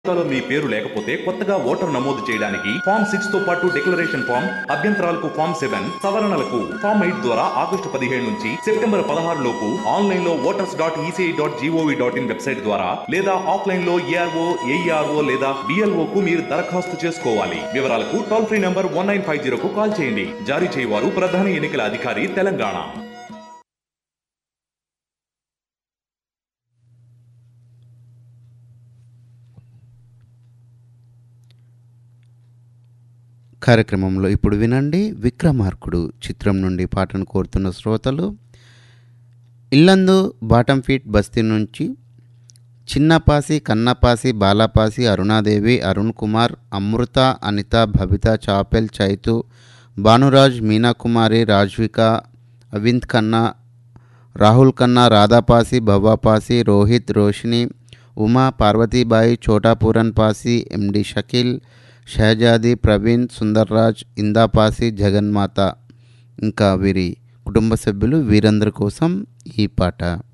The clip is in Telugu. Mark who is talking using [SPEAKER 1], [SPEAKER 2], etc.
[SPEAKER 1] జాబితాలో మీ పేరు లేకపోతే కొత్తగా ఓటర్ నమోదు చేయడానికి ఫామ్ సిక్స్ తో పాటు డిక్లరేషన్ ఫామ్ అభ్యంతరాలకు ఫామ్ సెవెన్ సవరణలకు ఫామ్ ఎయిట్ ద్వారా ఆగస్టు పదిహేడు నుంచి సెప్టెంబర్ పదహారు లోపు ఆన్లైన్ లో voters dot ECI dot G O V dot in website ద్వారా లేదా ఆఫ్లైన్ లో ఏఆర్ఓ ఏఈఆర్ఓ లేదా బిఎల్ఓ కు మీరు దరఖాస్తు చేసుకోవాలి వివరాలకు toll free number one nine five zero కు కాల్ చేయండి జారీ చేయవారు ప్రధాన ఎన్నికల అధికారి తెలంగాణ
[SPEAKER 2] కార్యక్రమంలో ఇప్పుడు వినండి విక్రమార్కుడు చిత్రం నుండి పాటను కోరుతున్న శ్రోతలు ఇల్లందు బాటం ఫీట్ బస్తీ నుంచి చిన్నపాసి కన్నపాసి బాలాపాసి అరుణాదేవి అరుణ్ కుమార్ అమృత అనిత భవిత చాపెల్ చైతు భానురాజ్ మీనాకుమారి రాజ్విక అవింద్ ఖన్నా రాహుల్ ఖన్నా రాధాపాసి భవాపాసి రోహిత్ రోషిని ఉమా పార్వతీబాయి చోటాపూరన్ పాసి ఎండి షకీల్ షహజాది ప్రవీణ్ సుందర్రాజ్ ఇందాపాసి జగన్మాత ఇంకా వీరి కుటుంబ సభ్యులు వీరందరి కోసం ఈ పాట